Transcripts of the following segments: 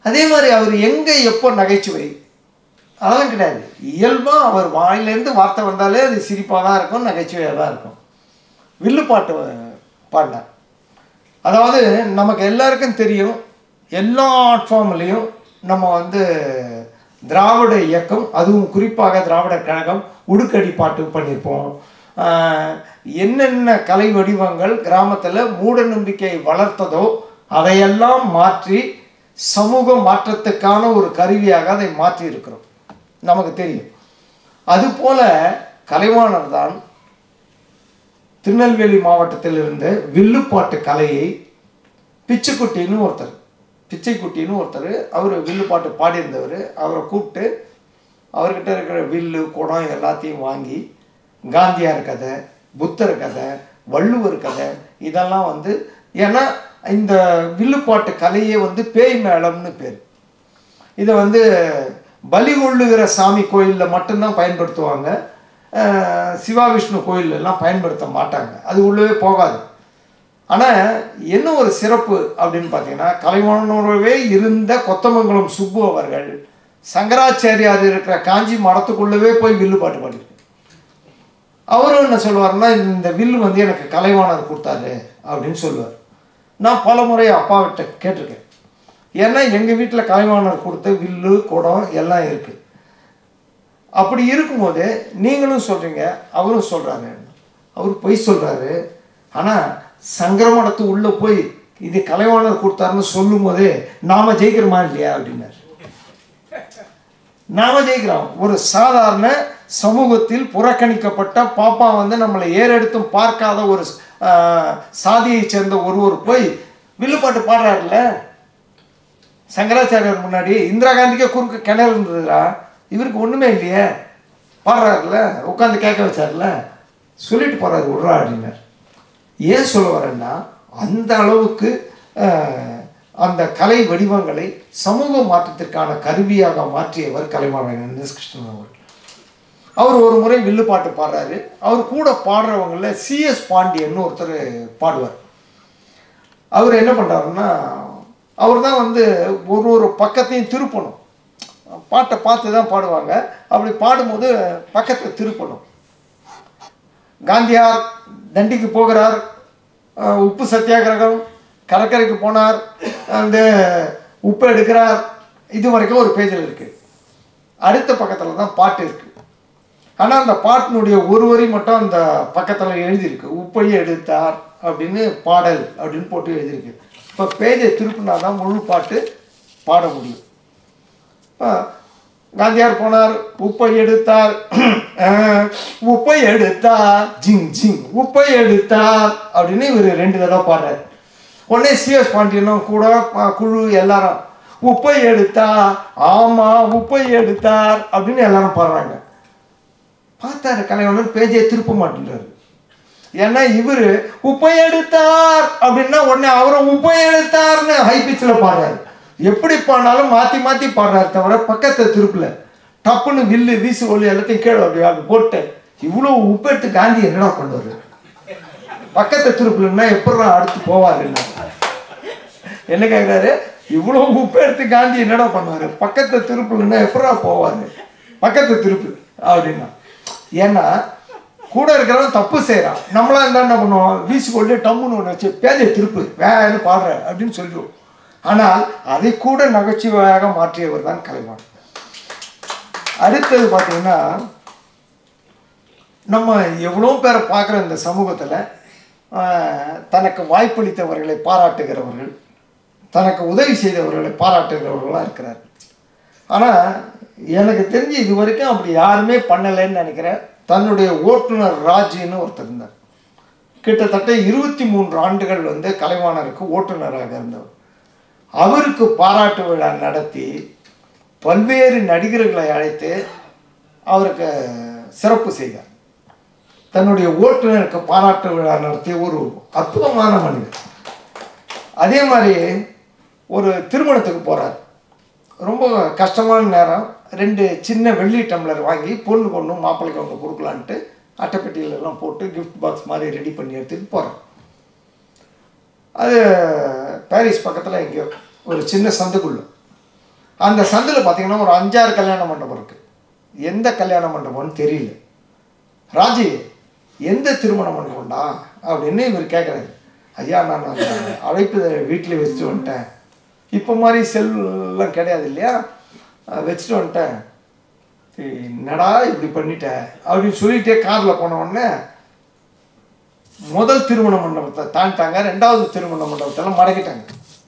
அதே மாதிரி அவர் எங்கே எப்போ நகைச்சுவை அதெல்லாம் கிடையாது இயல்பாக அவர் வாயிலேருந்து வார்த்தை வந்தாலே அது சிரிப்பாக தான் இருக்கும் நகைச்சுவையாக தான் இருக்கும் வில்லுப்பாட்டு பாடினார் அதாவது நமக்கு எல்லாருக்கும் தெரியும் எல்லா ஆர்ட் ஃபார்ம்லேயும் நம்ம வந்து திராவிட இயக்கம் அதுவும் குறிப்பாக திராவிட கழகம் உடுக்கடி பாட்டு பண்ணியிருப்போம் ஆஹ் என்னென்ன கலை வடிவங்கள் கிராமத்தில் மூட நம்பிக்கை வளர்த்ததோ அதையெல்லாம் மாற்றி சமூக மாற்றத்துக்கான ஒரு கருவியாக அதை மாற்றி இருக்கிறோம் நமக்கு தெரியும் அதுபோல கலைவாணர் தான் திருநெல்வேலி மாவட்டத்தில் இருந்த வில்லுப்பாட்டு கலையை பிச்சுக்குட்டின்னு ஒருத்தர் பிச்சைக்குட்டின்னு ஒருத்தர் அவர் வில்லுப்பாட்டு பாடியிருந்தவர் அவரை கூப்பிட்டு அவர்கிட்ட இருக்கிற வில்லு குடம் எல்லாத்தையும் வாங்கி காந்தியார் கதை புத்தர் கதை வள்ளுவர் கதை இதெல்லாம் வந்து ஏன்னா இந்த வில்லுப்பாட்டு கலையே வந்து பேய் மேளம்னு பேர் இதை வந்து பலி கொள்ளுகிற சாமி கோயிலில் மட்டும்தான் பயன்படுத்துவாங்க அஹ் சிவா விஷ்ணு கோயில்ல எல்லாம் பயன்படுத்த மாட்டாங்க அது உள்ளவே போகாது ஆனால் என்ன ஒரு சிறப்பு அப்படின்னு பார்த்தீங்கன்னா கலைவாணரவே இருந்த கொத்தமங்கலம் சுப்பு அவர்கள் சங்கராச்சாரியார் இருக்கிற காஞ்சி மடத்துக்குள்ளவே போய் வில்லு பாட்டு பாடிருக்கு அவரும் என்ன சொல்லுவாருன்னா இந்த வில்லு வந்து எனக்கு கலைவாணர் கொடுத்தாரு அப்படின்னு சொல்லுவார் நான் பல முறை அப்பாவிட்ட கேட்டிருக்கேன் ஏன்னா எங்கள் வீட்டில் கலைவாணர் கொடுத்த வில்லு குடம் எல்லாம் இருக்குது அப்படி இருக்கும்போது நீங்களும் சொல்கிறீங்க அவரும் சொல்கிறாரு அவர் பொய் சொல்கிறாரு ஆனால் சங்கரமடத்து உள்ளே போய் இது கலைவாணர் கொடுத்தாருன்னு சொல்லும் போதே நாம ஜெயிக்கிறோமா இல்லையா அப்படின்னாரு நாம ஜெயிக்கிறோம் ஒரு சாதாரண சமூகத்தில் புறக்கணிக்கப்பட்ட பாப்பா வந்து நம்மளை ஏறெடுத்தும் பார்க்காத ஒரு ஆஹ், சாதியைச் சேர்ந்த ஒருவர் போய் வில்லுப்பாட்டு பாடுறாருல்ல சங்கராச்சாரியார் முன்னாடி இந்திரா காந்திக்கே குறுக்க கிணறு இருந்ததுடா இவருக்கு ஒன்றுமே இல்லையே பாடுறாருல உட்காந்து கேட்க வச்சார்ல சொல்லிட்டு போறாரு விட்றா அப்படின்னார் ஏன் சொல்ல வரேன்னா அந்த அளவுக்கு ஆஹ், அந்த கலை வடிவங்களை சமூக மாற்றத்திற்கான கருவியாக மாற்றியவர் கலைமாமன் என் எஸ் கிருஷ்ணன் அவர்கள் அவர் ஒரு முறை வில்லு பாட்டு பாடுறாரு அவர் கூட பாடுறவங்கள சிஎஸ் பாண்டியன்னு ஒருத்தர் பாடுவார் அவர் என்ன பண்ணுறாருன்னா அவர் தான் வந்து ஒரு ஒரு பக்கத்தையும் திருப்பணும் பாட்டை பார்த்து தான் பாடுவாங்க அப்படி பாடும்போது பக்கத்தை திருப்பணும் காந்தியார் தண்டிக்கு போகிறார் அஹ் உப்பு சத்தியாகிரகம் கடற்கரைக்கு போனார் அந்த உப்பு எடுக்கிறார் இது வரைக்கும் ஒரு பேஜில் இருக்குது அடுத்த பக்கத்தில் தான் பாட்டு இருக்குது ஆனால் அந்த பாட்டினுடைய ஒரு வரி மட்டும் அந்த பக்கத்தில் எழுதியிருக்கு உப்பை எடுத்தார் அப்படின்னு பாடல் அப்படின்னு போட்டு எழுதியிருக்கு இப்போ பேஜை திருப்பினா தான் முழு பாட்டு பாட முடியும் இப்போ காந்தியார் போனார் உப்பை எடுத்தார் அஹ், உப்பை எடுத்தார் ஜிங் ஜிங் உப்பை எடுத்தார் அப்படின்னு இவர் ரெண்டு தடவை பாடுறாரு உடனே சிஎஸ் பாண்டியனும் கூட அஹ், குழு எல்லாரும் உப்பை எடுத்தார் ஆமா உப்பை எடுத்தார் அப்படின்னு எல்லாரும் பாடுறாங்க பார்த்தாரு கலைவனர் பேஜை திருப்ப மாட்டேன்றாரு ஏன்னா இவர் உப்பை எடுத்தார் அப்படின்னா உடனே அவரும் உப்பை எடுத்தார்னு ஹை பிச்சில் பாடுறாரு எப்படி பாடினாலும் மாற்றி மாற்றி பாடுறாரு தவிர பக்கத்தை திருப்பல டப்புன்னு வில்லு வீசு ஒளி எல்லாத்தையும் கீழே அப்படி அப்படி போட்டு இவ்வளோ உப்பு எடுத்து காந்தி என்னடா பண்ணுவார் பக்கத்தை திருப்பலன்னா எப்படா அடுத்து போவாருன்னா என்ன கேட்குறாரு இவ்வளோ உப்பு எடுத்து காந்தி என்னடா பண்ணுவார் பக்கத்தை திருப்பலன்னா எப்படா போவார் பக்கத்தை திருப்பு அப்படின்னா ஏன்னா கூட இருக்கிறவன் தப்பு செய்கிறான் நம்மளாம் இருந்தால் என்ன பண்ணுவோம் வீசி கொண்டு டம்முன்னு ஒன்று வச்சு பேதையை திருப்பு வேறு பாடுற அப்படின்னு சொல்லிடுவோம் ஆனால் அதை கூட நகைச்சுவையாக மாற்றியவர் தான் கலைவாணர் அடுத்தது பார்த்தீங்கன்னா நம்ம எவ்வளோ பேரை பார்க்குற இந்த சமூகத்தில் தனக்கு வாய்ப்பளித்தவர்களை பாராட்டுகிறவர்கள் தனக்கு உதவி செய்தவர்களை பாராட்டுகிறவர்களாக இருக்கிறார் ஆனால் எனக்கு தெரிஞ்சு இது வரைக்கும் அப்படி யாருமே பண்ணலைன்னு நினைக்கிறேன் தன்னுடைய ஓட்டுநர் ராஜின்னு ஒருத்தர் இருந்தார் கிட்டத்தட்ட இருபத்தி மூன்று ஆண்டுகள் வந்து கலைவாணருக்கு ஓட்டுநராக இருந்தவர் அவருக்கு பாராட்டு விழா நடத்தி பல்வேறு நடிகர்களை அழைத்து அவருக்கு சிறப்பு செய்தார் தன்னுடைய ஓட்டுநருக்கு பாராட்டு விழா நடத்திய ஒரு அற்புதமான மனிதர் அதே மாதிரி ஒரு திருமணத்துக்கு போகிறார் ரொம்ப கஷ்டமான நேரம் ரெண்டு சின்ன வெள்ளி டம்ளர் வாங்கி பொண்ணு கொண்டு மாப்பிள்ளைக்கு ஒன்று கொடுக்கலான்ட்டு அட்டைப்பெட்டியில எல்லாம் போட்டு கிஃப்ட் பாக்ஸ் மாதிரி ரெடி பண்ணி எடுத்துகிட்டு போகிறேன் அது பாரிஸ் பக்கத்தில் எங்கேயோ ஒரு சின்ன சந்துக்குள்ள அந்த சந்தில் பார்த்தீங்கன்னா ஒரு அஞ்சாறு கல்யாண மண்டபம் இருக்குது எந்த கல்யாண மண்டபம்னு தெரியல ராஜி எந்த திருமண மண்டபம்டா அப்படின்னு இவர் கேட்குறாரு ஐயா நான் அந்த அழைப்பு வீட்டில் வச்சுட்டு வந்துட்டேன் இப்போ மாதிரி செல்லாம் கிடையாது இல்லையா அஹ் வச்சுட்டு வந்துட்டேன் ஏய், என்னடா இப்படி பண்ணிட்ட அப்படின்னு சொல்லிட்டே காரில் போன உடனே முதல் திருமண மண்டபத்தை தாண்டிட்டாங்க ரெண்டாவது திருமண மண்டபத்தெல்லாம் மடக்கிட்டாங்க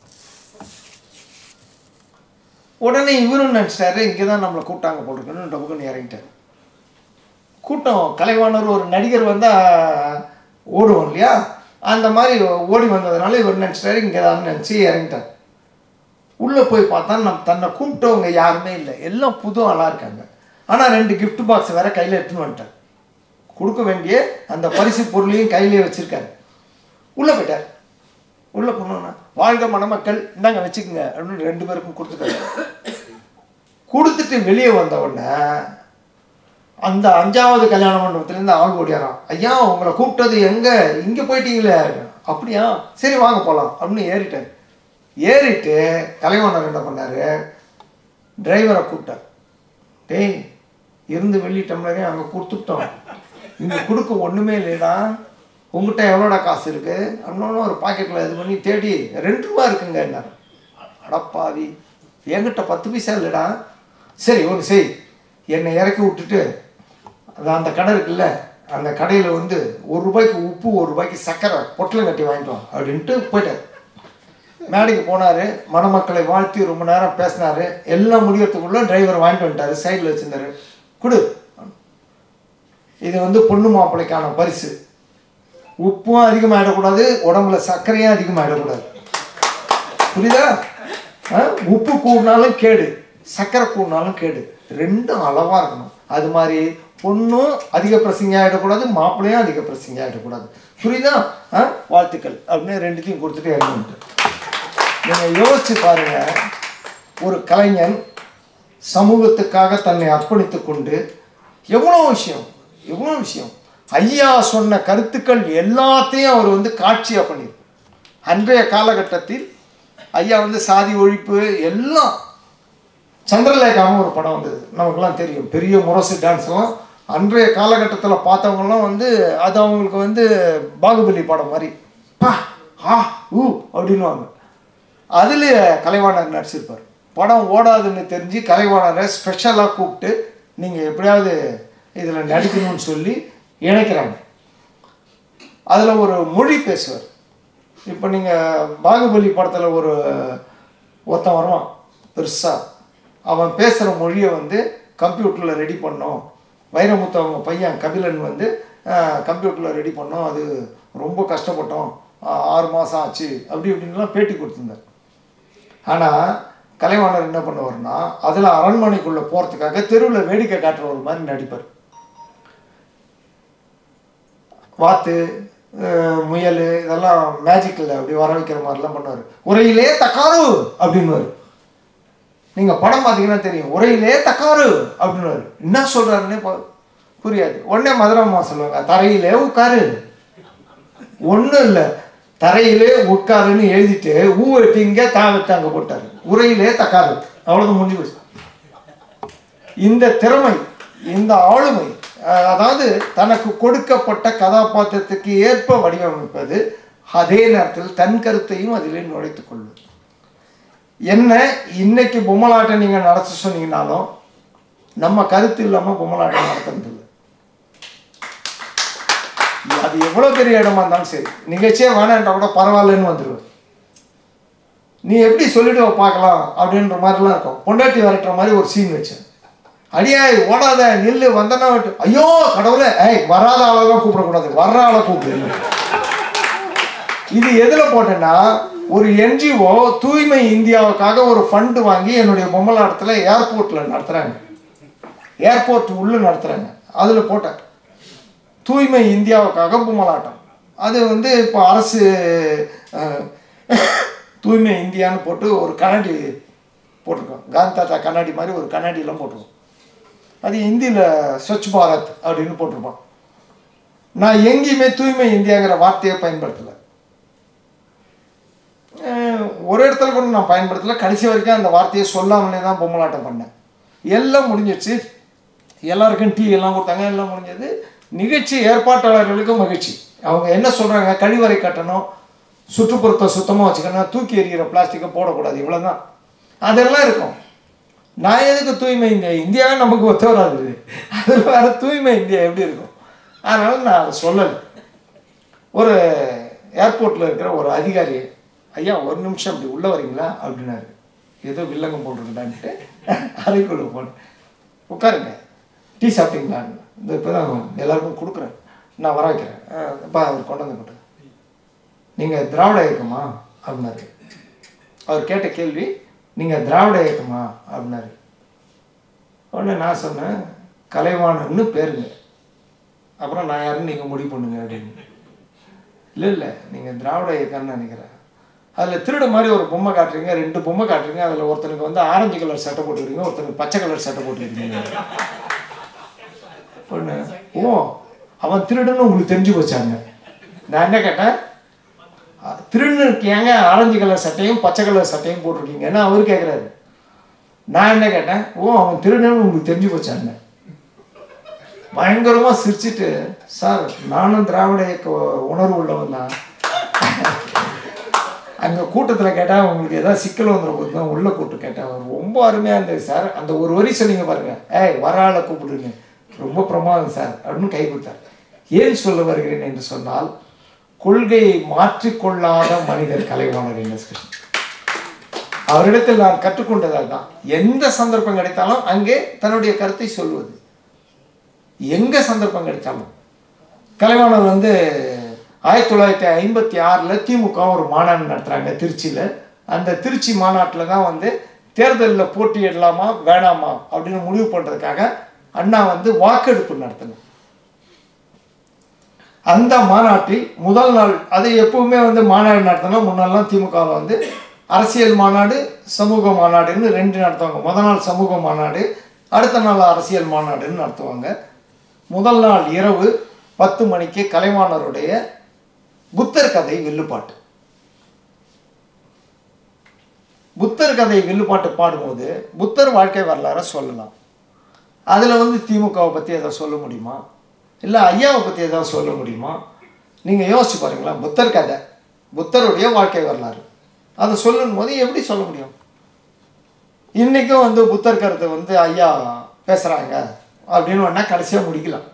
உடனே இவரும் நினச்சிட்டாரு இங்கே தான் நம்மளை கூப்பிட்டாங்க போட்டுருக்கணும் டபுக்குன்னு இறங்கிட்டார் கூட்டம் கலைவாணர் ஒரு நடிகர் வந்தால் ஓடுவோம் இல்லையா அந்த மாதிரி ஓடி வந்ததுனால இவர் நினச்சிட்டாரு இங்கே தான் நினச்சி இறங்கிட்டார் உள்ளே போய் பார்த்தா நம்ம தன்னை கூப்பிட்டவங்க யாருமே இல்லை எல்லாம் புது ஆளாக இருக்காங்க ஆனால் ரெண்டு gift பாக்ஸ் வேற கையில் எடுத்துன்னு வந்துட்டார் கொடுக்க வேண்டிய அந்த பரிசு பொருளையும் கையிலே வச்சுருக்காரு உள்ளே போயிட்டார் உள்ளே போனோன்னா வாழ்க மணமக்கள் இந்தாங்க வச்சுக்கோங்க அப்படின்னு ரெண்டு பேருக்கும் கொடுத்துட்டாரு கொடுத்துட்டு வெளியே வந்த உடனே அந்த அஞ்சாவது கல்யாண மண்டபத்துலேருந்து ஆள் ஓடியாராம் ஐயா உங்களை கூப்பிட்டது எங்கே இங்கே போயிட்டீங்களே அப்படியா சரி வாங்க போகலாம் அப்படின்னு ஏறிட்டார் ஏறிட்டு கலைவாணர் என்ன பண்ணார் டிரைவரை கூப்பிட்டார் டேய் இருந்து வெள்ளி டம்ளரே அங்கே கொடுத்துட்டோம் இங்கே கொடுக்க ஒன்றுமே இல்லைடா உங்ககிட்ட எவ்வளோடா காசு இருக்குது அப்படின்னு ஒரு பாக்கெட்டில் இது பண்ணி தேடி ரெண்டு ரூபா இருக்குங்க என்ன அடப்பாவி என்கிட்ட பத்து பைசா இல்லைடா சரி ஒன்று செய் என்னை இறக்கி விட்டுட்டு அது அந்த கடை இருக்குல்ல அந்த கடையில் வந்து ஒரு ரூபாய்க்கு உப்பு ஒரு ரூபாய்க்கு சர்க்கரை பொட்டலம் கட்டி வாங்கிட்டு வா அப்படின்ட்டு போயிட்டார் மேடைக்கு போனார் மணமக்களை வாழ்த்தி ரொம்ப நேரம் பேசினார் எல்லாம் முடியறதுக்குள்ள டிரைவர் வாங்கிட்டு வந்துட்டார் சைடில் வச்சிருந்தாரு கொடு இது வந்து பொண்ணு மாப்பிள்ளைக்கான பரிசு உப்பும் அதிகமாகிடக்கூடாது உடம்புல சர்க்கரையும் அதிகமாகிடக்கூடாது புரியுதா ஆ? உப்பு கூடினாலும் கேடு சர்க்கரை கூடினாலும் கேடு ரெண்டும் அளவாக இருக்கணும் அது மாதிரி பொண்ணும் அதிக பிரசிங்க ஆகிடக்கூடாது மாப்பிள்ளையும் அதிக பிரசிங்க ஆகிடக்கூடாது புரியுதா ஆ வாழ்த்துக்கள் அப்படின்னு ரெண்டுத்தையும் கொடுத்துட்டு இறங்கிட்டு நீங்கள் யோசிச்சு பாருங்க ஒரு கலைஞன் சமூகத்துக்காக தன்னை அர்ப்பணித்து கொண்டு எவ்வளோ விஷயம் எவ்வளோ விஷயம் ஐயா சொன்ன கருத்துக்கள் எல்லாத்தையும் அவர் வந்து காட்சியாக பண்ணிரு அன்றைய காலகட்டத்தில் ஐயா வந்து சாதி ஒழிப்பு எல்லாம் சந்திரலேகாவும் ஒரு படம் வந்தது நமக்கெல்லாம் தெரியும் பெரிய முரசு டான்ஸ்லாம் அன்றைய காலகட்டத்தில் பார்த்தவங்கலாம் வந்து அது அவங்களுக்கு வந்து பாகுபலி படம் மாதிரி பா ஆ ஊ அப்படின்னுவாங்க அதில் கலைவாணர் நடிச்சிருப்பார் படம் ஓடாதுன்னு தெரிஞ்சு கலைவாணரை ஸ்பெஷலாக கூப்பிட்டு நீங்கள் எப்படியாவது இதில் நடிக்கணும்னு சொல்லி இணைக்கிறாங்க அதில் ஒரு மொழி பேசுவார் இப்போ நீங்கள் பாகுபலி படத்தில் ஒரு ஒருத்தன் வருவான் பெருசாக அவன் பேசுகிற மொழியை வந்து கம்ப்யூட்டரில் ரெடி பண்ணோம் வைரமுத்து அவங்க பையன் கபிலன் வந்து கம்ப்யூட்டரில் ரெடி பண்ணோம் அது ரொம்ப கஷ்டப்பட்டோம் ஆ- ஆறு மாதம் ஆச்சு அப்படி இப்படின்லாம் பேட்டி கொடுத்துருந்தார் ஆனால் கலைவாணர் என்ன பண்ணுவார்னா அதில் அரண்மனைக்குள்ளே போகிறதுக்காக தெருவில் வேடிக்கை காட்டுறவர் மாதிரி நடிப்பார் வாத்து அஹ், முயல் இதெல்லாம் மேஜிக்கில் அப்படி வர வைக்கிற மாதிரிலாம் பண்ணுவார் உரையிலே தக்காரு அப்படின்னுவார் நீங்கள் படம் பார்த்தீங்கன்னா தெரியும் உரையிலே தக்காரு அப்படின்னுவார் என்ன சொல்கிறாருன்னே புரியாது உடனே மதுரம்மா சொல்லுவாங்க தரையிலே உட்காரு ஒன்றும் இல்லை தரையிலே உட்காருன்னு எழுதிட்டு ஊ வெட்டிங்க தா வெட்டு அங்கே போட்டார் உரையிலே தக்காரு அவ்வளோதான் முடிஞ்சு போச்சு இந்த திறமை இந்த ஆளுமை அஹ், அதாவது தனக்கு கொடுக்கப்பட்ட கதாபாத்திரத்துக்கு ஏற்ப வடிவமைப்பது அதே நேரத்தில் தன் கருத்தையும் அதிலே நுழைத்துக் கொள்வது என்ன இன்னைக்கு பொம்மலாட்டம் நீங்கள் நடத்த சொன்னீங்கனாலும் நம்ம கருத்து இல்லாமல் பொம்மலாட்டம் நடத்துறது இல்லை அது எவ்வளோ பெரிய இடமா இருந்தாலும் சரி நிகழ்ச்சியே வேணான்றா கூட பரவாயில்லன்னு வந்துடுவேன் நீ எப்படி சொல்லிடுவ பார்க்கலாம் அப்படின்ற மாதிரிலாம் இருக்கும் பொண்டாட்டி விரட்டுற மாதிரி ஒரு சீன் வச்சேன் அடியாய் ஓடாத நில்லு வந்தனா விட்டு ஐயோ கடவுளே ஏய் வராத ஆளை தான் கூப்பிடக்கூடாது வர்ற ஆளை கூப்பிடு இது எதில் போட்டேன்னா ஒரு என்ஜிஓ தூய்மை இந்தியாவுக்காக ஒரு ஃபண்டு வாங்கி என்னுடைய பொம்மலாட்டத்தில் ஏர்போர்ட்டில் நடத்துகிறாங்க ஏர்போர்ட் உள்ளே நடத்துகிறாங்க அதில் போட்டேன் தூய்மை இந்தியாவுக்காக பொம்மலாட்டம் அது வந்து இப்போ அரசு அஹ், தூய்மை இந்தியான்னு போட்டு ஒரு கண்ணாடி போட்டிருக்கோம் காந்தி தாத்தா கண்ணாடி மாதிரி ஒரு கண்ணாடியெல்லாம் போட்டிருக்கோம் அது ஹிந்தியில் ஸ்வச் பாரத் அப்படின்னு போட்டிருப்பான் நான் எங்கேயுமே தூய்மை இந்தியாங்கிற வார்த்தையை பயன்படுத்தலை ஒரு இடத்துல கூட நான் பயன்படுத்தல கடைசி வரைக்கும் அந்த வார்த்தையை சொல்லாமலே தான் பொம்மலாட்டம் பண்ணேன் எல்லாம் முடிஞ்சிச்சு எல்லாருக்கும் டீ எல்லாம் கொடுத்தாங்க எல்லாம் முடிஞ்சது நிகழ்ச்சி ஏற்பாட்டாளர்களுக்கும் மகிழ்ச்சி அவங்க என்ன சொல்கிறாங்க கழிவறை கட்டணும் சுற்றுப்புறத்தை சுத்தமாக வச்சுக்கணும் தூக்கி எறிகிற பிளாஸ்டிக்கை போடக்கூடாது இவ்வளோதான் அதெல்லாம் இருக்கும் நான் எதுக்கு தூய்மை இந்தியா இந்தியாவே நமக்கு ஒத்து வராது அதில் வேறு தூய்மை இந்தியா எப்படி இருக்கும் அதனால் நான் அதை சொல்லலை ஒரு ஏர்போர்ட்டில் இருக்கிற ஒரு அதிகாரி ஐயா ஒரு நிமிஷம் அப்படி உள்ளே வரீங்களா அப்படின்னாரு ஏதோ வில்லங்கம் போட்டிருக்குடான்ட்டு அறைக்குள்ள போனேன் உட்காருங்க டீ சாப்பிட்டீங்களான்னு இந்த இப்போ தான் எல்லாருக்கும் கொடுக்குறேன் நான் வர வைக்கிறேன் இப்போ அவர் கொண்டு வந்து கொண்டு நீங்கள் திராவிட இயக்கமா அப்படின்னாரு அவர் கேட்ட கேள்வி நீங்கள் திராவிட இயக்கமா அப்படின்னாரு உடனே நான் சொன்னேன் கலைவாணன்னு பேருங்க அப்புறம் நான் யாருன்னு நீங்கள் முடிவு பண்ணுங்க அப்படின்னு இல்லை இல்லை நீங்கள் திராவிட இயக்கம்னு நினைக்கிறேன் அதில் திருட மாதிரி ஒரு பொம்மை காட்டுறீங்க ரெண்டு பொம்மை காட்டுறீங்க அதில் ஒருத்தனுக்கு வந்து ஆரஞ்சு கலர் சட்டை போட்டுருக்கீங்க ஒருத்தனுக்கு பச்சை கலர் சட்டை போட்டுருக்கீங்க பொண்ணு ஓ அவன் திருடன்னு உங்களுக்கு தெரிஞ்சு போச்சாங்க நான் என்ன கேட்டேன் அஹ், திருடனுக்கு ஏங்க ஆரஞ்சு கலர் சட்டையும் பச்சை கலர் சட்டையும் போட்டிருக்கீங்கன்னு அவர் கேட்குறாரு நான் என்ன கேட்டேன் ஓ அவன் திருடன்னு உங்களுக்கு தெரிஞ்சு போச்சாங்க பயங்கரமாக சிரிச்சிட்டு சார் நானும் திராவிட இயக்க உணர்வு உள்ளவன் தான் அங்கே கூட்டத்தில் கேட்டால் உங்களுக்கு ஏதாவது சிக்கல் வந்துட போது தான் உள்ளே கூப்பிட்டு கேட்டேன் ரொம்ப அருமையாக இருந்தது சார் அந்த ஒரு வரி சொன்னீங்க பாருங்க ஏய் வர ஆளை கூப்பிடுங்க ரொம்ப பிரமாதம் சார் அப்படின்னு கை கொடுத்தார் ஏன் சொல்ல வருகிறேன் என்று சொன்னால் கொள்கையை மாற்றிக்கொள்ளாத மனிதர் கலைவாணர் என்.எஸ். கிருஷ்ணன் அவரிடத்தில் நான் கற்றுக்கொண்டது அதுதான் எந்த சந்தர்ப்பம் கிடைத்தாலும் அங்கே தன்னுடைய கருத்தை சொல்வது எங்க சந்தர்ப்பம் கிடைச்சாலும் கலைவாணர் வந்து ஆயிரத்தி தொள்ளாயிரத்தி ஐம்பத்தி ஆறில் திமுக ஒரு மாநாடு நடத்துகிறாங்க திருச்சியில் அந்த திருச்சி மாநாட்டில் தான் வந்து தேர்தலில் போட்டியிடலாமா வேணாமா அப்படின்னு முடிவு பண்ணுறதுக்காக அண்ணா வந்து வாக்கெடுப்பு நடத்தணும் அந்த மாநாட்டில் முதல் நாள் அது எப்பவுமே வந்து மாநாடு நடத்தினா முன்னாள்லாம் திமுகவில் வந்து அரசியல் மாநாடு சமூக மாநாடுன்னு ரெண்டு நடத்துவாங்க முதல் நாள் சமூக மாநாடு அடுத்த நாள் அரசியல் மாநாடுன்னு நடத்துவாங்க முதல் நாள் இரவு பத்து மணிக்கு கலைவாணருடைய புத்தர் கதை வில்லுப்பாட்டு புத்தர் கதை வில்லுப்பாட்டு பாடும்போது புத்தர் வாழ்க்கை வரலாறை சொல்லலாம் அதில் வந்து திமுகவை பற்றி எதாவது சொல்ல முடியுமா இல்லை ஐயாவை பற்றி எதாவது சொல்ல முடியுமா நீங்கள் யோசிச்சு பாருங்களேன் புத்தர் கதை புத்தருடைய வாழ்க்கை வரலாறு அதை சொல்லும் போது எப்படி சொல்ல முடியும் இன்றைக்கும் வந்து புத்தர் கருத்தை வந்து ஐயா பேசுகிறாங்க அப்படின்னு வேணால் கடைசியாக முடிக்கலாம்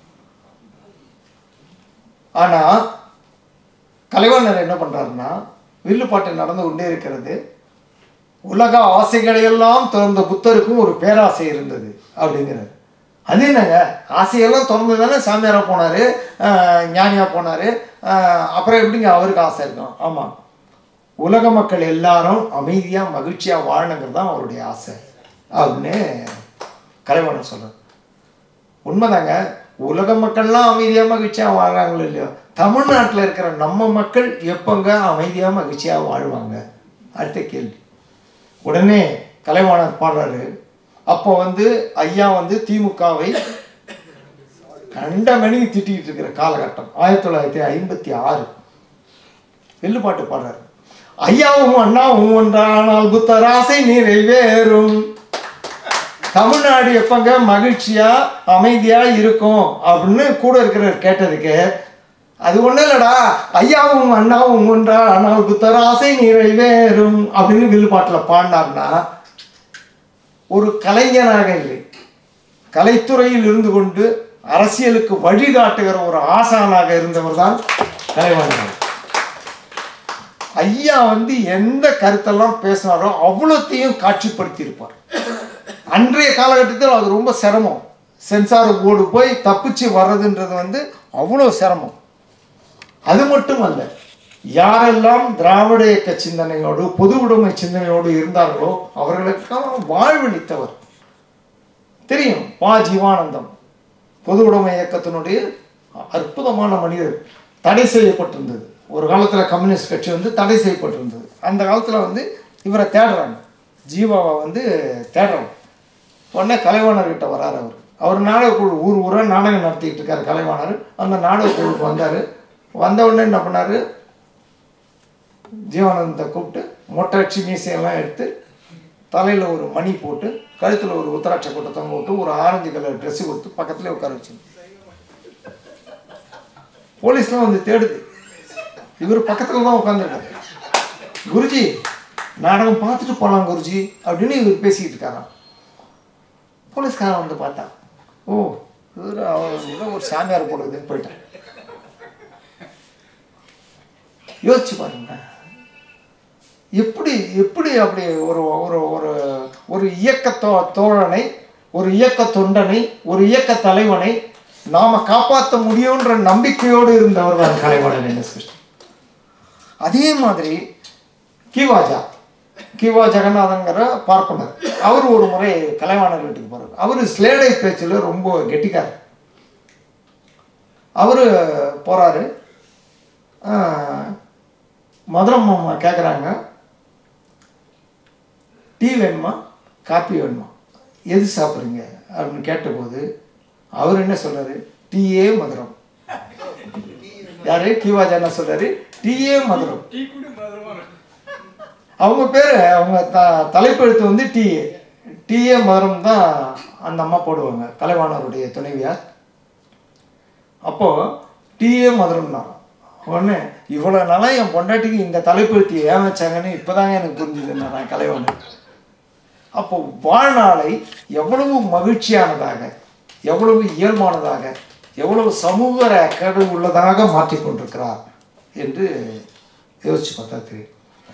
ஆனால் கலைவாணர் என்ன பண்ணுறாருன்னா வில்லுப்பாட்டு நடந்து கொண்டே இருக்கிறது உலக ஆசைகளையெல்லாம் திறந்த புத்தருக்கும் ஒரு பேராசை இருந்தது அப்படிங்கிறார் அது என்னங்க ஆசையெல்லாம் திறந்து தானே சாமியாராக போனார் ஞானியாக போனார் அப்புறம் எப்படிங்க அவருக்கு ஆசை இருக்கும் ஆமாம் உலக மக்கள் எல்லாரும் அமைதியாக மகிழ்ச்சியாக வாழணுங்கிறது தான் அவருடைய ஆசை அப்படின்னு கலைவாணர் சொல்கிறார் உண்மைதாங்க உலக மக்கள்லாம் அமைதியாக மகிழ்ச்சியாக வாழ்கிறாங்களோ இல்லையோ தமிழ்நாட்டில் இருக்கிற நம்ம மக்கள் எப்போங்க அமைதியாக மகிழ்ச்சியாக வாழ்வாங்க அடுத்த கேள்வி உடனே கலைவாணர் பாடுறாரு அப்போ வந்து ஐயா வந்து திமுகவை கண்டமணி திட்டிகிட்டு இருக்கிற காலகட்டம் ஆயிரத்தி தொள்ளாயிரத்தி ஐம்பத்தி ஆறு வெள்ளுப்பாட்டு பாடுறாரு ஐயாவும் அண்ணாவும் ஒன்றானால் புத்தராசை நிறைவேறும் தமிழ்நாடு எப்பங்க மகிழ்ச்சியா அமைதியா இருக்கும் அப்படின்னு கூட இருக்கிறவர் கேட்டதுக்கு அது ஒன்றும் இல்லடா ஐயாவும் அண்ணாவும் ஒன்றா ஆனால் புத்தராசை நிறைவேறும் அப்படின்னு வில்லுப்பாட்டில் பாடினார்னா ஒரு கலைஞனாக இல்லை கலைத்துறையில் இருந்து கொண்டு அரசியலுக்கு வழிகாட்டுகிற ஒரு ஆசானாக இருந்தவர் தான் கலைவாணர் ஐயா வந்து எந்த கருத்தெல்லாம் பேசினாரோ அவ்வளோத்தையும் காட்சிப்படுத்தியிருப்பார் அன்றைய காலகட்டத்தில் அது ரொம்ப சிரமம் சென்சார் போர்டு போய் தப்பிச்சு வர்றதுன்றது வந்து அவ்வளோ சிரமம் அது மட்டும் அல்ல யாரெல்லாம் திராவிட இயக்க சிந்தனையோடு பொது உடைமை சிந்தனையோடு இருந்தார்களோ அவர்களுக்கெல்லாம் வாழ்வளித்தவர் தெரியும் பா ஜீவானந்தம் பொது உடைமை இயக்கத்தினுடைய அற்புதமான மனிதர் தடை செய்யப்பட்டிருந்தது ஒரு காலத்தில் கம்யூனிஸ்ட் கட்சி வந்து தடை செய்யப்பட்டிருந்தது அந்த காலத்தில் வந்து இவரை தேடுறாங்க ஜீவாவை வந்து தேடுறாங்க உடனே கலைவாணர்கிட்ட வராரு அவர் அவர் நாடகக்குழு ஊர் ஊராக நாடகம் நடத்திக்கிட்டு இருக்கார் கலைவாணர் அந்த நாடகக்குழுக்கு வந்தார் வந்த உடனே என்ன பண்ணார் ஜீவானந்தத்தை கூப்பிட்டு மொட்டை அடிச்சு மீசையெல்லாம் எடுத்து தலையில் ஒரு மணி போட்டு கழுத்தில் ஒரு உத்தராட்ச கொட்டை தொங்க விட்டு ஒரு ஆரஞ்சு கலர் ட்ரெஸ்ஸு கொடுத்து பக்கத்துலேயே உட்கார வச்சு போலீஸ்லாம் வந்து தேடுது இவர் பக்கத்தில் தான் உட்காந்துருக்காரு குருஜி நாடகம் பார்த்துட்டு போகலாம் குருஜி அப்படின்னு இவர் பேசிக்கிட்டு இருக்காராம் போலீஸ்காரன் வந்து பார்த்தா ஓ இவர் அவர் ஏதோ ஒரு சாமியார் போடுதுன்னு போயிட்டான் யோசிச்சு பாருங்க எப்படி எப்படி அப்படி ஒரு ஒரு ஒரு ஒரு இயக்க தோ தோழனை ஒரு இயக்க தொண்டனை ஒரு இயக்க தலைவனை நாம காப்பாற்ற முடியுன்ற நம்பிக்கையோடு இருந்தவர் தான் கலைவாணர் என் எஸ் கிருஷ்ணன் அதே மாதிரி கிவாஜா கிவா ஜெகநாதங்கிற பார்ப்பனர் அவர் ஒரு முறை கலைவாணர் வீட்டுக்கு போறார் அவர் ஸ்லேடை பேச்சில் ரொம்ப கெட்டிக்காரர் அவர் போறாரு ஆஹ், மதுரம் மாமா கேட்குறாங்க டீ வேணுமா காப்பி வேணுமா எது சாப்பிட்றீங்க அப்படின்னு கேட்டபோது அவர் என்ன சொல்றாரு டீயே மதுரம் யாரு கிவாஜா என்ன சொல்றாரு டீயே மதுரம் டீ குடி மதுரமா இருக்கு. அவங்க பேர் அவங்க த தலைப்பெழுத்து வந்து டி டிஏ மதுரம் தான் அந்த அம்மா போடுவாங்க கலைவாணருடைய துணைவியார் அப்போது டிஏ மதுரம்னா உடனே இவ்வளோ நாளாக என் பொண்டாட்டிக்கு இந்த தலைப்பெழுத்து ஏன் வச்சாங்கன்னு இப்போதாங்க எனக்கு புரிஞ்சுதுன்னா கலைவாணர் அப்போ வாழ்நாளை எவ்வளவு மகிழ்ச்சியானதாக எவ்வளவு இயல்பானதாக எவ்வளவு சமூக அக்கறை உள்ளதாக மாற்றிக் கொண்டிருக்கிறார் என்று யோசிச்சு பார்த்தா தெரியும்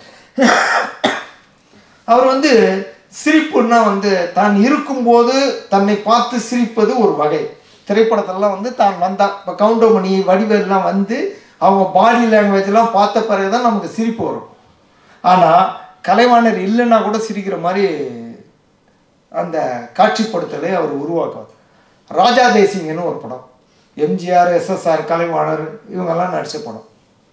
அவர் வந்து சிரிப்புன்னா வந்து தான் இருக்கும்போது தன்னை பார்த்து சிரிப்பது ஒரு வகை திரைப்படத்திலலாம் வந்து தான் வந்தா இப்போ கவுண்டமணி வடிவேல்லாம் வந்து அவங்க பாடி லாங்குவேஜ்லாம் பார்த்த பிறகு தான் நமக்கு சிரிப்பு வரும் ஆனால் கலைவாணர் இல்லைன்னா கூட சிரிக்கிற மாதிரி அந்த காட்சிப்படுத்தலை அவர் உருவாக்குவார் ராஜா தேசிங்கன்னு ஒரு படம் எம்ஜிஆர் எஸ்எஸ்ஆர் கலைவாணர் இவங்கெல்லாம் நடித்த படம்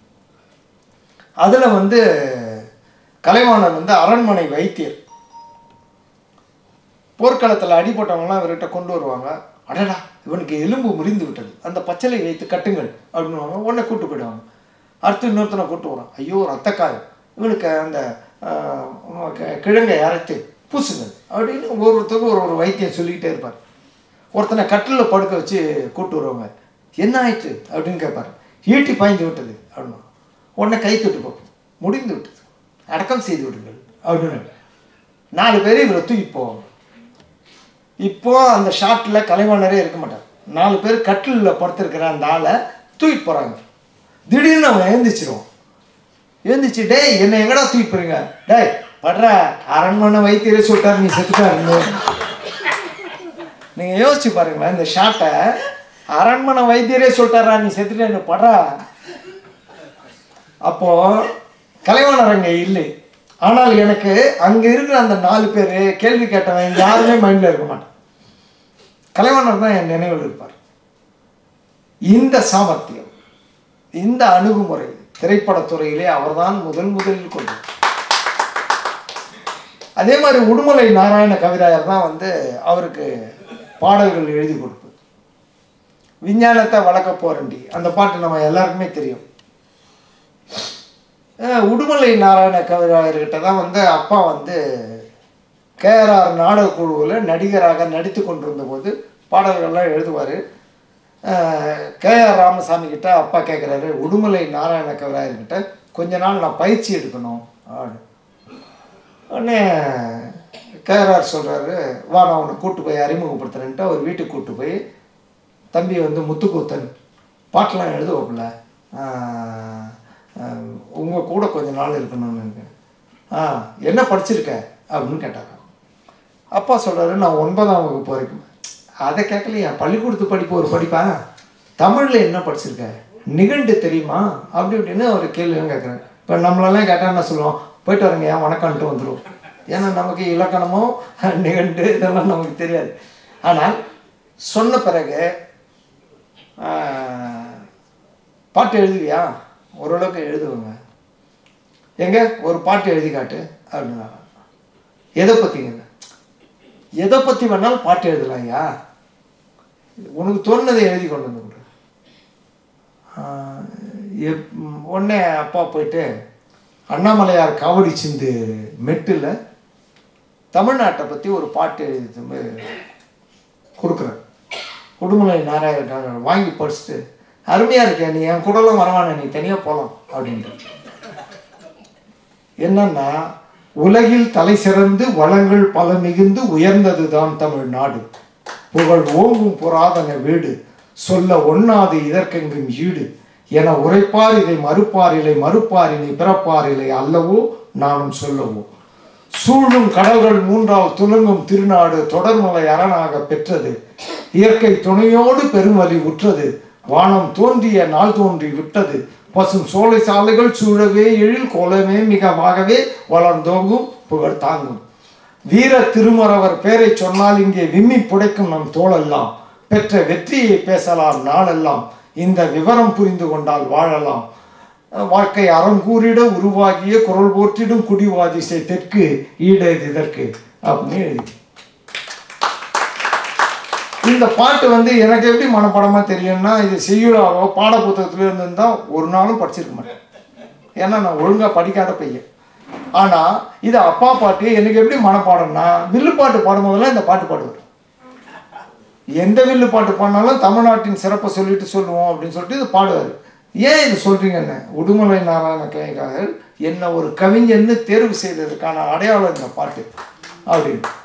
அதில் வந்து கலைவாணர் வந்து அரண்மனை வைத்தியர் போர்க்களத்தில் அடிபட்டவங்களாம் இவர்கிட்ட கொண்டு வருவாங்க அடடா இவனுக்கு எலும்பு முறிந்து விட்டது அந்த பச்சளை வைத்து கட்டுங்கள் அப்படின்னுவாங்க உடனே கூட்டு போயிடுவாங்க அடுத்து இன்னொருத்தனை கூட்டு வரோம் ஐயோ ரத்தக்காயம் இவனுக்கு அந்த ஆஹ், கி- கிழங்கை அரைத்து பூசுங்கள் அப்படின்னு ஒவ்வொருத்தருக்கும் ஒரு ஒரு வைத்தியம் சொல்லிக்கிட்டே இருப்பார் ஒருத்தனை கட்டிலில் படுக்க வச்சு கூட்டு வருவாங்க என்ன ஆயிற்று அப்படின்னு கேட்பார் ஈட்டி பாய்ந்து விட்டது அப்படின்னு உடனே கை தொட்டுக்கோ முடிந்து விட்டது அடக்கம் செய்து விடுங்கள் அப்படின்னு நாலு பேர் இவரை தூக்கி போவாங்க இப்போ அந்த ஷாட்டில் கலைவாணரே இருக்க மாட்டார் நாலு பேர் கட்டிலில் படுத்திருக்கிற அந்த ஆளை தூக்கிட்டு போகிறாங்க திடீர்னு அவன் எழுந்திரிச்சிருவான் எழுந்திரிச்சு டேய் என்னை எங்கடா தூக்கி போறீங்க டேய் படுற அரண்மனை வைத்தியரே சொல்லிட்டாரு நீ செத்துட்டாருன்னு நீங்க யோசிச்சு பாருங்களேன் இந்த ஷாட்டை அரண்மனை வைத்தியரே சொல்லிட்டாரா நீ செத்துட்டேன்னு படுறா அப்போ கலைவாணர் அங்கே இல்லை ஆனால் எனக்கு அங்க இருக்கிற அந்த நாலு பேர் கேள்வி கேட்டவன் யாருமே மைண்ட்ல இருக்க மாட்டான் கலைவாணர் தான் என் நினைவில் இருப்பார் இந்த சாமர்த்தியம் இந்த அணுகுமுறை திரைப்படத்துறையிலே அவர்தான் முதல் முதலில் கொண்டு அதே மாதிரி உடுமலை நாராயண கவிராயர் தான் வந்து அவருக்கு பாடல்கள் எழுதி கொடுப்பது விஞ்ஞானத்தை வளர்க்க போறண்டி அந்த பாட்டு நம்ம எல்லாருக்குமே தெரியும் அஹ் உடுமலை நாராயண கவிராயர்கிட்ட தான் வந்து அப்பா வந்து கேஆர்ஆர் நாடக குழுவில் நடிகராக நடித்து கொண்டிருந்த போது பாடல்கள்லாம் எழுதுவார் கேஆர் ராமசாமி கிட்ட அப்பா கேட்குறாரு உடுமலை நாராயண கவிராயர்கிட்ட கொஞ்ச நாள் நான் பயிற்சி எடுக்கணும் அப்படின்னு உடனே கேஆர்ஆர் சொல்கிறாரு வா நான் உன்னை கூட்டு போய் அறிமுகப்படுத்துறேன்ட்டு அவர் வீட்டுக்கு கூட்டு போய் தம்பி வந்து முத்துக்கூத்தன் பாட்டெலாம் எழுதுவாப்புல உங்கள் கூட கொஞ்ச நாள் இருக்கணும்னு ஆ என்ன படிச்சிருக்க அப்படின்னு கேட்டாங்க அப்பா சொல்கிறாரு நான் ஒன்பதாம் வகுப்பு வரைக்கும் அதை கேட்கலையா பள்ளிக்கூடத்து படிப்பு ஒரு படிப்பா தமிழில் என்ன படிச்சிருக்க நிகண்டு தெரியுமா அப்படி இப்படின்னு ஒரு கேள்வியும் கேட்குறேன் இப்போ நம்மளெல்லாம் கேட்டால் என்ன சொல்லுவோம் போயிட்டு வரேங்க ஏன் வணக்கம்ன்ட்டு வந்துடும் ஏன்னா நமக்கு இலக்கணமோ நிகண்டு இதெல்லாம் நமக்கு தெரியாது ஆனால் சொன்ன பிறகு ஆஹ், பாட்டு எழுதுவியா ஓரளவுக்கு எழுதுவேங்க எங்க ஒரு பாட்டு எழுதி காட்டு அப்படின்னா எதை பற்றிங்க எதை பற்றி வேணாலும் பாட்டு எழுதலாம் ஐயா உனக்கு தோணுனதை எழுதி கொண்டு வந்து கொடு ஆஹ் எப்- உடனே அப்பா போயிட்டு அண்ணாமலையார் காவடி சிந்து மெட்டில் தமிழ்நாட்டை பற்றி ஒரு பாட்டு இது கொடுக்குறேன் உடுமலை நாராயண வாங்கி படிச்சுட்டு அருமையாக இருக்கே நீ என் கூடலாம் வரவானே நீ தனியாக போகலாம் அப்படின்ட்டு என்னன்னா உலகில் தலை சிறந்து வளங்கள் பல மிகுந்து உயர்ந்ததுதான் தமிழ்நாடு புகழ் ஓங்கும் புராதன வீடு சொல்ல ஒண்ணாது இதற்கெங்கும் ஈடு என உரைப்பார் இதை மறுப்பார் இல்லை மறுப்பார் இனி பிறப்பார் இல்லை அல்லவோ நானும் சொல்லவோ சூழும் கடல்கள் மூன்றால் துலங்கும் திருநாடு தொடர்மலை அரணாக பெற்றது இயற்கை துணையோடு பெருமலி உற்றது வானம் தோன்றிய நாள் தோன்றி விட்டது பசும் சோலை சாலைகள் சூழவே எழில் கோலமே மிகவாகவே வளர்ந்தோங்கும் புகழ் தாங்கும் வீர திருமறவர் பேரை சொன்னால் இங்கே விம்மி புடைக்கும் நம் தோளெல்லாம் பெற்ற வெற்றியை பேசலாம் நாளெல்லாம் இந்த விவரம் புரிந்து கொண்டால் வாழலாம் வாழ்க்கை அறம் கூறிட உருவாகிய குரல் போற்றிடும் குடிவாதிசை தெற்கு ஈடேது இதற்கு அப்படின்னு எழுதி இந்த பாட்டு வந்து எனக்கு எப்படி மனப்பாடமாக தெரியும்னா இது செய்யுளாவோ பாட புத்தகத்துல இருந்திருந்தா ஒரு நாளும் படிச்சிருக்க மாட்டேன் ஏன்னா நான் ஒழுங்காக படிக்காத பையன் ஆனால் இது அப்பா பாட்டு எனக்கு எப்படி மனப்பாடம்னா வில்லு பாட்டு பாடும்போதெல்லாம் இந்த பாட்டு பாடுவார் எந்த வில்லு பாட்டு பாடினாலும் தமிழ்நாட்டின் சிறப்பை சொல்லிட்டு சொல்லுவோம் அப்படின்னு சொல்லிட்டு இது பாடுவார் ஏன் இது சொல்கிறீங்கன்னு உடுமலை நாராயண கலைஞர்கள் என்ன ஒரு கவிஞன்னு தேர்வு செய்ததுக்கான அடையாளம் இந்த பாட்டு அப்படின்னு